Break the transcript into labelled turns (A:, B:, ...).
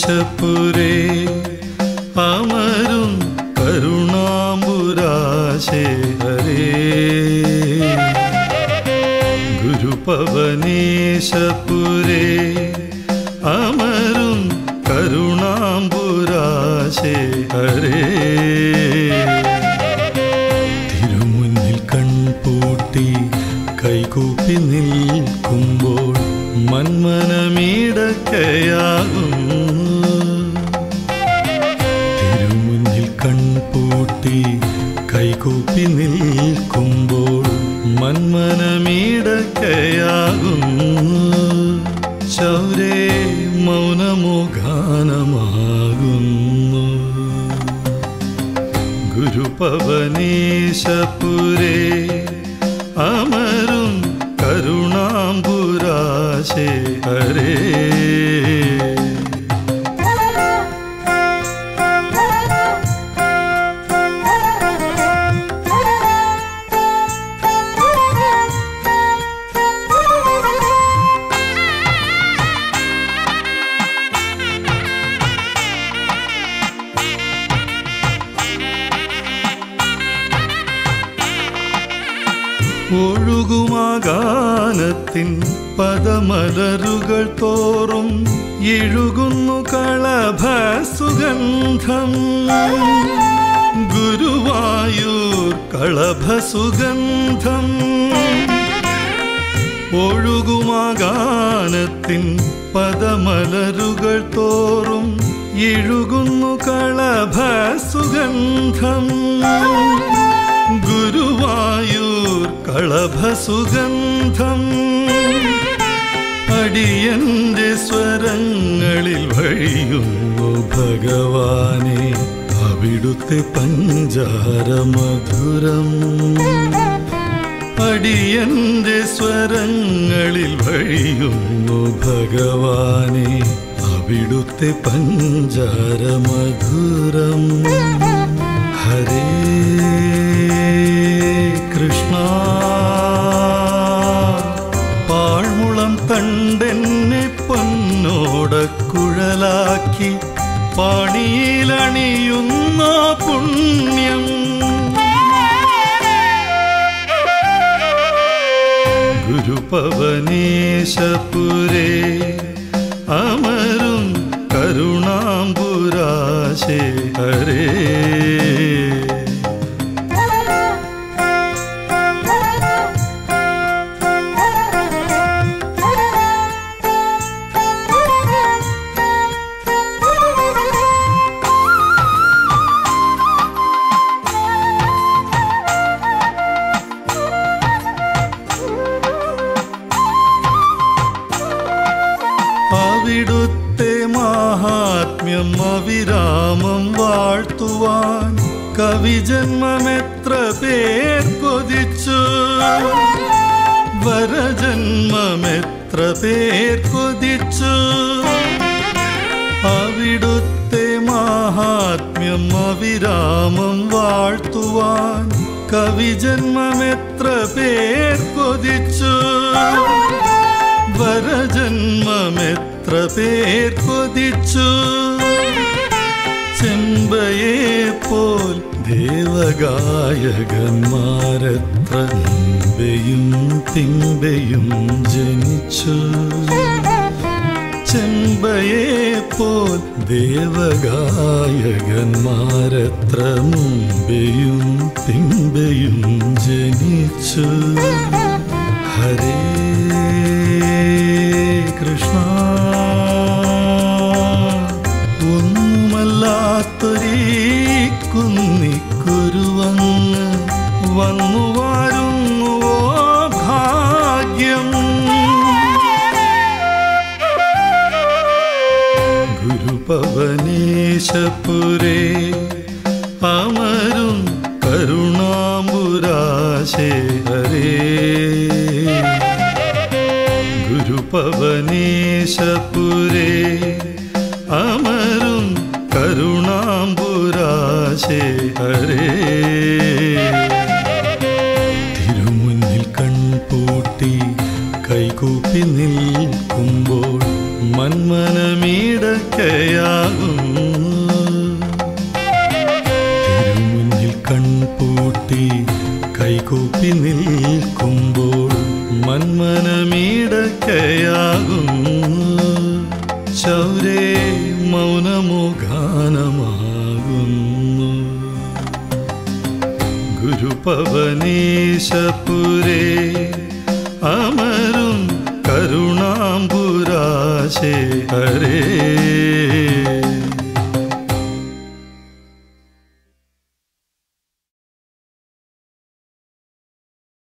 A: ഗുരുപവനീശപുരേ അമരും കരുണാംബുരാശേ ഹരേ ഗുരുപവനീശപുരേ അമരും കരുണാംബുരാശേ ഹരേ തിരുമുന്നിൽ കൺപൂട്ടി കൈകൂപ്പി നിൽക്കുമ്പോൾ മന്മനമീടക്കയാകും തിരുമുന്നിൽ കൺപൂട്ടി കൈകൂപ്പി നിൽക്കുമ്പോൾ മന്മനമീടക്കയാകും ശൗരേ മൗനമുഖാനമാകുന്നു ഗുരുപവനീശപുരേ അമരും കരുണാംബുരാശേ ഹരേ ഒഴുകുമാഗാനത്തിൻ പദമലരുകൾ തോറും എഴുകുന്നു കളഭ സുഗന്ധം ഗുരുവായൂർ കളഭ സുഗന്ധം ഒഴുകുമാഗാനത്തിൻ പദമലരുകൾ തോറും എഴുകുന്നു കളഭ സുഗന്ധം ഗുരുവായൂർ കളഭ സുഗന്ധം അടിയന്റെ സ്വരങ്ങളിൽ വഴിയുന്നു ഭഗവാനെ അവിടുത്തെ പഞ്ചാരമധുരം അടിയന്റെ സ്വരങ്ങളിൽ വഴിയുന്നു ഭഗവാനെ അവിടുത്തെ പഞ്ചാരമധുരം ഹരേ കൃഷ്ണ പാഴ്മുളം തണ്ടെന്നെ പൊന്നോടക്കുഴലാക്കി പാണിയിലണിയുന്ന പുണ്യം ഗുരുപവനീശപുരേ അമരും കരുണാംബുരാശേ ഹരേ അവിടുത്തെ മാഹാത്മ്യം അവിരാമം വാഴ്ത്തുവാൻ കവിജന്മമെത്ര പേർ കൊതിച്ചു വരജന്മമെത്ര പേർ കൊതിച്ചു അവിടുത്തെ മാഹാത്മ്യം അവിരാമം വാഴ്ത്തുവാൻ കവിജന്മമെത്ര പേർ കൊതിച്ചു വരജന്മമെത്ര പേർ കൊതിച്ചു ചെമ്പയെ പോൽ ദേവഗായകന്മാരെത്ര മുമ്പെയും പിമ്പെയും ജനിച്ചു ചെമ്പയെ പോൽ ദേവഗായകന്മാരെത്ര മുമ്പെയും പിമ്പെയും ജനിച്ചു ഹരേ കൃഷ്ണ ഒന്നുമല്ലാത്തൊരീ കുന്നിക്കുരുവങ്ങ് വന്നു വാരുന്നുവോ ഭാഗ്യം ഗുരുപവനീശപുരേ അമരും കരുണാംബുരാശേ ഹരേ ഗുരുപവനീശപുരേ അമരും കരുണാംബുരാശേ ഹരേ തിരുമുന്നിൽ കൺപൂട്ടി കൈകൂപ്പി നിൽക്കുമ്പോൾ മന്മനമീടക്കയാ സ്വന്തമാകുന്നു ഗുരുപവനീശപുരേ അമരും കരുണാംബുരാശേ ഹരേ